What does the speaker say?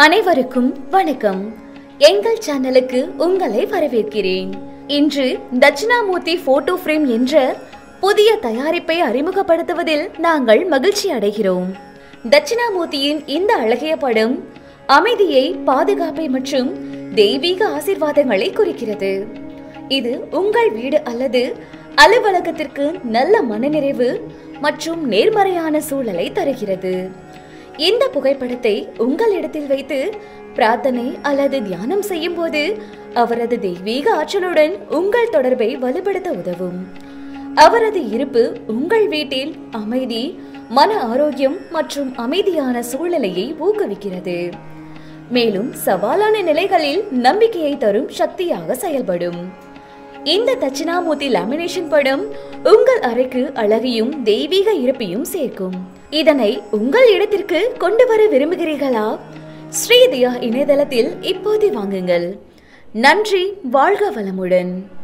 அனைவருக்கும் வணக்கம் எங்கள் சேனலுக்கு உங்களை வரவேற்கிறேன் இன்று தட்சிணாமூர்த்தி போட்டோ ஃப்ரேம் என்ற புதிய தயாரிப்பை அறிமுகப்படுத்துவதில் நாங்கள் மகிழ்ச்சி அடைகிறோம் தட்சிணாமூர்த்தியின் இந்த அழகிய படம் அமைதியை பாதுகாப்பை மற்றும் தெய்வீக ஆசீர்வாதங்களை குறிக்கிறது இது உங்கள் வீடு அல்லது அலுவலகத்திற்கு நல்ல மனநிறைவு மற்றும் நேர்மறையான சூழலை தருகிறது இந்த புகைப்படத்தை உங்கள் இடத்தில் வைத்து பிரார்த்தனை அல்லது தியானம் செய்யும் போது அவரது தெய்வீக ஆற்றலுடன் உங்கள் தொடர்பை வலுப்படுத்த உதவும் அவரது இருப்பு உங்கள் வீட்டில் அமைதி மன ஆரோக்கியம் மற்றும் அமைதியான சூழ்நிலையை ஊக்குவிக்கிறது மேலும் சவாலான நிலைகளில் நம்பிக்கையை தரும் சக்தியாக செயல்படும் இந்த தட்சிணாமூர்த்தி லேமினேஷன் படம் உங்கள் அறைக்கு அழகையும் தெய்வீக இருப்பையும் சேர்க்கும் இதனை உங்கள் இடத்திற்கு கொண்டு வர விரும்புகிறீர்களா ஸ்ரீதியா இணையதளத்தில் இப்போதே வாங்குங்கள் நன்றி வாழ்க வளமுடன்